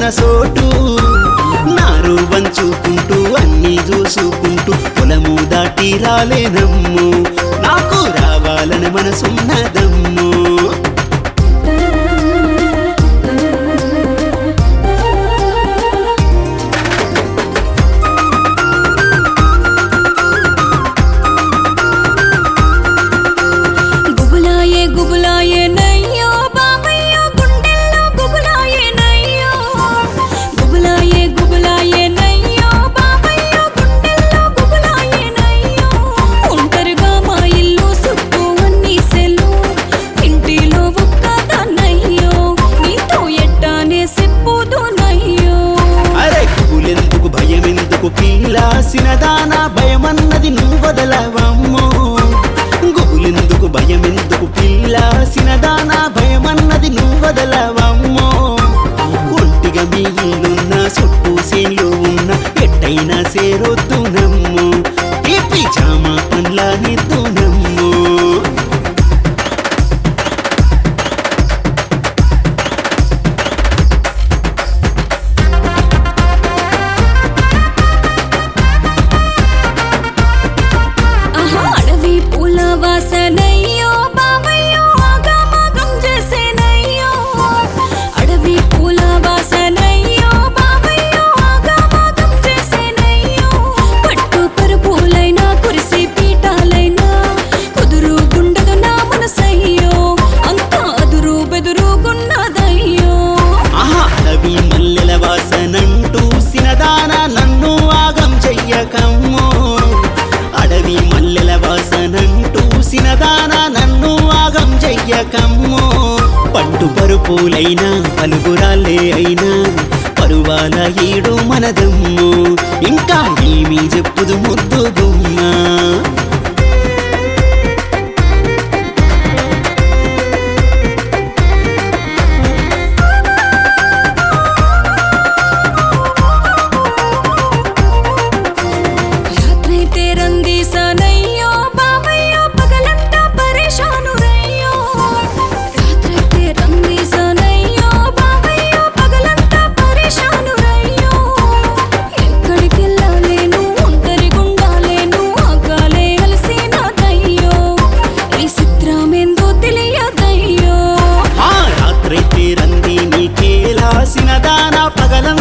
సోటు నారు వంచుకుంటూ అన్నీ చూసుకుంటూ పొలము దాటి రాలేనమ్ము నాకు రావాలని మనసున్నదమ్ము గుబులాయే గుబులాయే నయ్యో బాబయ్యో గుండెల్లో గుబులాయే నయ్యో గుబులాయే గుబులాయే నయ్యో బాబయ్యో గుండెల్లో గుబులాయే నయ్యో ఒంటరిగా మా ఇల్లు చుట్టూ అన్ని సెల్లు ఇంటిలో ఒక్కదాన్నయ్యో నీతో ఎట్టానే చెప్పుదు నయ్యో అరే కులెందుకు భయమెందుకు కీలాసిన దానా భయమన్నది నువ్వు వదలవమ్మో గుబులెందుకు భయమెందుకు పిల్లాసిన దానా భయమన్నది నువ్వు వదలవమ్మో ఒంటిగా మీ ఇల్లున్న చుట్టూ సేన్లు ఉన్న ఎట్టయినా సేరొద్దునమ్ము ఈ పిజామా పండ్ల నిద్దునమ్ము ఆహా అడవి పూల వాసనయ్యో బావయ్యో ఆగమాగం చేసేనయ్యో అడవి పూల వాసనయ్యో బావయ్యో ఆగమాగం చేసేనయ్యో పట్టు పరుపులైనా కురిసి పీఠాలైనా కుదురు గుండదు నా మనసయ్యో అంతా అదురు బెదురుగున్నదయ్యో ఆహా అడవి మల్లెల వాసనంటూ సినదాన నన్ను ఆగం చెయ్యకమ్మో అడవి మల్లెల వాసనంటూ సినదాన నన్ను ఆగం చెయ్యకమ్మో పట్టు పరుపులైనా పలుగురాలే అయినా పరువాల ఏడు మనదమ్ము ఇంకా ఏమీ చెప్పుదు ముద్దు గుమ్మా రాత్రైతే రందీసానయ్యో బావయ్యో పగలంతా పరేషాను రయ్యో రాత్రైతే రందీసానయ్యో బావయ్యో పగలంతా పరేషాను రయ్యో ఎక్కడికెళ్ళాలేను ఒంటరి గుండాలేను ఆగాలే అలసినాదయ్యో ఈ చిత్రమేందో తెలియదయ్యో ఆ రాత్రైతే రంది నీకేలాసిన దాన పగలం